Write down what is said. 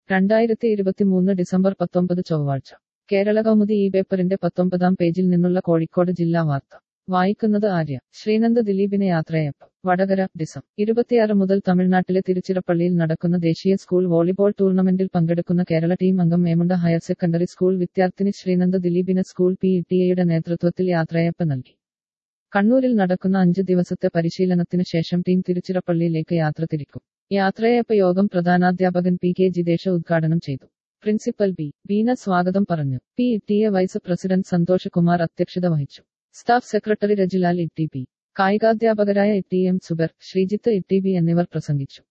രണ്ടായിരത്തി ഇരുപത്തിമൂന്ന് ഡിസംബർ പത്തൊമ്പത് ചൊവ്വാഴ്ച കേരള കൗമുദി ഈ പേപ്പറിന്റെ പത്തൊമ്പതാം പേജിൽ നിന്നുള്ള കോഴിക്കോട് ജില്ലാ വാർത്ത വായിക്കുന്നത് ആര്യ ശ്രീനന്ദ ദിലീപിന് യാത്രയപ്പ് വടകര ഡിസം ഇരുപത്തിയാറ് മുതൽ തമിഴ്നാട്ടിലെ തിരുച്ചിറപ്പള്ളിയിൽ നടക്കുന്ന ദേശീയ സ്കൂൾ വോളിബോൾ ടൂർണമെന്റിൽ പങ്കെടുക്കുന്ന കേരള ടീം അംഗം മേമുണ്ട ഹയർ സെക്കൻഡറി സ്കൂൾ വിദ്യാർത്ഥിനി ശ്രീനന്ദ ദിലീപിന് സ്കൂൾ പി ടിഎയുടെ നേതൃത്വത്തിൽ യാത്രയപ്പ് നൽകി കണ്ണൂരിൽ നടക്കുന്ന അഞ്ച് ദിവസത്തെ പരിശീലനത്തിന് ശേഷം ടീം തിരുച്ചിറപ്പള്ളിയിലേക്ക് യാത്ര തിരിക്കും യാത്രയപ്പ് യോഗം പ്രധാനാധ്യാപകൻ പി കെ ജിതേഷ ഉദ്ഘാടനം ചെയ്തു പ്രിൻസിപ്പൽ ബി ബീന സ്വാഗതം പറഞ്ഞു P T A vice president Santhosh Kumar അധ്യക്ഷത വഹിച്ചു staff secretary Rajilal E T P കായികാധ്യാപകരായ E T M Zubair Sreejith E T B എന്നിവർ പ്രസംഗിച്ചു